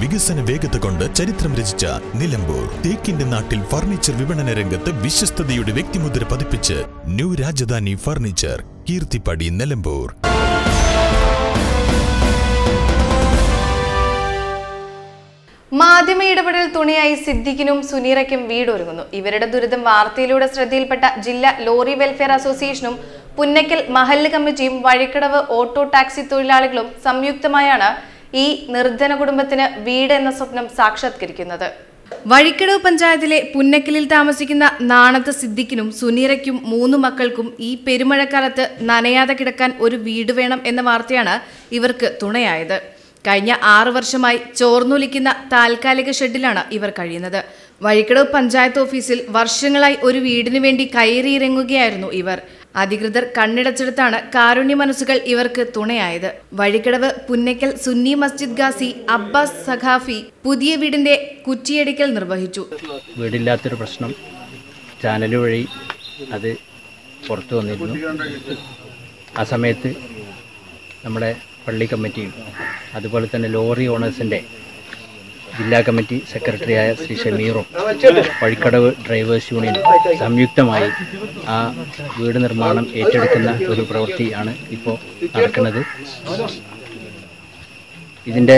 വികസന വേഗത കൊണ്ട് ചരിത്രം രചിച്ച നിലമ്പൂർ തേക്കിന്റെ നാട്ടിൽ ഫർണിച്ചർ വിപണന രംഗത്ത് വിശ്വസ്തതയുടെ വ്യക്തിമുദ്ര പതിപ്പിച്ച് ന്യൂ രാജധാനി ഫർണിച്ചർ കീർത്തിപ്പടി നിലമ്പൂർ മാധ്യമ ഇടപെടൽ തുണയായി സിദ്ദിഖിനും സുനീറയ്ക്കും വീടൊരുങ്ങുന്നു ഇവരുടെ ദുരിതം വാർത്തയിലൂടെ ശ്രദ്ധയിൽപ്പെട്ട ജില്ലാ ലോറി വെൽഫെയർ അസോസിയേഷനും പുന്നക്കൽ മഹല്ല് കമ്മിറ്റിയും വഴിക്കടവ് ഓട്ടോ ടാക്സി തൊഴിലാളികളും സംയുക്തമായാണ് ഈ നിർധന കുടുംബത്തിന് വീട് എന്ന സ്വപ്നം സാക്ഷാത്കരിക്കുന്നത് വഴിക്കടവ് പഞ്ചായത്തിലെ പുന്നക്കലിൽ താമസിക്കുന്ന നാണത്ത് സിദ്ദിഖിനും സുനീറയ്ക്കും മൂന്ന് മക്കൾക്കും ഈ പെരുമഴക്കാലത്ത് നനയാതെ കിടക്കാൻ ഒരു വീട് വേണം എന്ന വാർത്തയാണ് ഇവർക്ക് തുണയായത് കഴിഞ്ഞ ആറു വർഷമായി ചോർന്നൊലിക്കുന്ന താൽക്കാലിക ഷെഡിലാണ് ഇവർ കഴിയുന്നത് വഴിക്കടവ് പഞ്ചായത്ത് ഓഫീസിൽ വർഷങ്ങളായി ഒരു വീടിനു വേണ്ടി കയറിയിറങ്ങുകയായിരുന്നു ഇവർ അധികൃതർ കണ്ണിടച്ചെടുത്താണ് കാരുണ്യ മനസ്സുകൾ ഇവർക്ക് തുണയായത് വഴിക്കടവ് പുന്നയ്ക്കൽ സുന്നി മസ്ജിദ് ഗാസി അബ്ബാസ് സഖാഫി പുതിയ വീടിന്റെ കുറ്റിയടിക്കൽ നിർവഹിച്ചു വീടില്ലാത്തൊരു പ്രശ്നം ചാനൽ വഴി അത് പുറത്തു വന്നിരുന്നു ആ സമയത്ത് നമ്മുടെ പള്ളി കമ്മിറ്റിയും അതുപോലെ തന്നെ ലോറി ഓണേഴ്സിൻ്റെ ജില്ലാ കമ്മിറ്റി സെക്രട്ടറിയായ ശ്രീ ഷമീറും വഴിക്കടവ് ഡ്രൈവേഴ്സ് യൂണിയൻ സംയുക്തമായി ആ വീട് നിർമ്മാണം ഏറ്റെടുക്കുന്ന ഒരു പ്രവൃത്തിയാണ് ഇപ്പോൾ നടക്കുന്നത് ഇതിൻ്റെ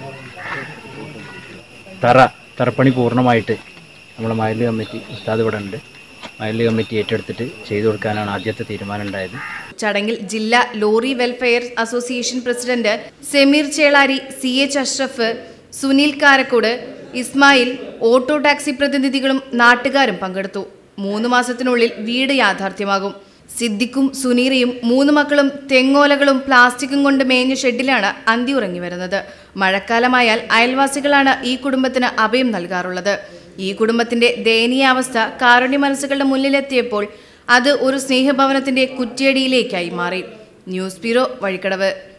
തറ തറപ്പണി പൂർണ്ണമായിട്ട് നമ്മുടെ മയല് കമ്മിറ്റി ഉസ്താദ് ഇവിടെ ഉണ്ട് മയല് കമ്മിറ്റി ഏറ്റെടുത്തിട്ട് ചെയ്തു കൊടുക്കാനാണ് ആദ്യത്തെ തീരുമാനം ഉണ്ടായത് ചടങ്ങിൽ ജില്ലാ lorry welfare association president Sameer Chelari C H Ashraf Sunil Karakode Ismail auto taxi പ്രതിനിധികളും നാട്ടുകാരും പങ്കെടുത്തു മൂന്ന് മാസത്തിനുള്ളിൽ വീട് യാഥാർത്ഥ്യമാകും സിദ്ദിഖും സുനീറയും മൂന്ന് മക്കളും തെങ്ങോലകളും പ്ലാസ്റ്റിക്കും കൊണ്ട് മേഞ്ഞ ഷെഡിലാണ് അന്തി ഉറങ്ങി വരുന്നത് മഴക്കാലമായാൽ അയൽവാസികളാണ് ഈ കുടുംബത്തിന് അഭയം നൽകാറുള്ളത് ഈ കുടുംബത്തിന്റെ ദയനീയാവസ്ഥ കാരുണ്യ മനസ്സുകളുടെ മുന്നിലെത്തിയപ്പോൾ അത് ഒരു സ്നേഹഭവനത്തിന്റെ കുറ്റിയടിയിലേക്കായി മാറി ന്യൂസ് ബ്യൂറോ വഴിക്കടവ്